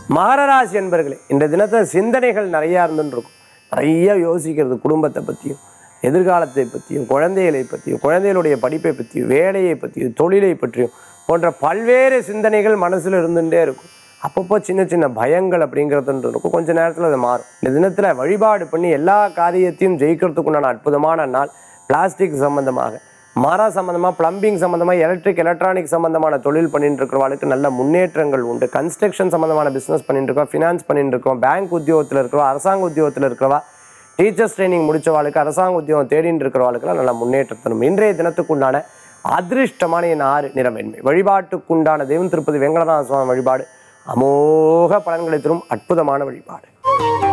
மகரராசி என்பர்களே இந்த தினத்தில் சிந்தனைகள் நிறையா இருந்துருக்கும் நிறைய யோசிக்கிறது குடும்பத்தை பற்றியும் எதிர்காலத்தை பற்றியும் குழந்தைகளை பற்றியும் குழந்தைகளுடைய படிப்பை பற்றியும் வேலையை பற்றியும் தொழிலை பற்றியும் போன்ற பல்வேறு சிந்தனைகள் மனசில் இருந்துகிட்டே இருக்கும் அப்பப்போ சின்ன சின்ன பயங்கள் அப்படிங்கிறது இருக்கும் கொஞ்ச நேரத்தில் அது மாறும் இந்த தினத்தில் வழிபாடு பண்ணி எல்லா காரியத்தையும் ஜெயிக்கிறதுக்குண்டான அற்புதமான நாள் பிளாஸ்டிக் சம்பந்தமாக மரம் சம்மந்தமாக ப்ளம்பிங் சம்மந்தமாக எலக்ட்ரிக் எலக்ட்ரானிக் சம்மந்தமான தொழில் பண்ணிட்டு இருக்கிறவங்களுக்கு நல்ல முன்னேற்றங்கள் உண்டு கன்ஸ்ட்ரக்ஷன் சம்மந்தமான பிஸ்னஸ் பண்ணிட்டு இருக்கோம் ஃபினான்ஸ் பண்ணிட்டு இருக்கோம் பேங்க் உத்தியோகத்தில் இருக்கிறவா அரசாங்க உத்தியோகத்தில் இருக்கிறவா டீச்சர்ஸ் ட்ரைனிங் முடிச்சவாளுக்கு அரசாங்க உத்தியோகம் தேடிட்டு இருக்கிறவாளுக்கெல்லாம் நல்ல முன்னேற்றம் தரும் இன்றைய தினத்துக்குண்டான அதிர்ஷ்டமான என் ஆறு நிறவெண்மை வழிபாட்டுக்குண்டான தெய்வம் திருப்பதி வெங்கடநாத சுவாமி வழிபாடு அமோக பலன்களை தரும் அற்புதமான வழிபாடு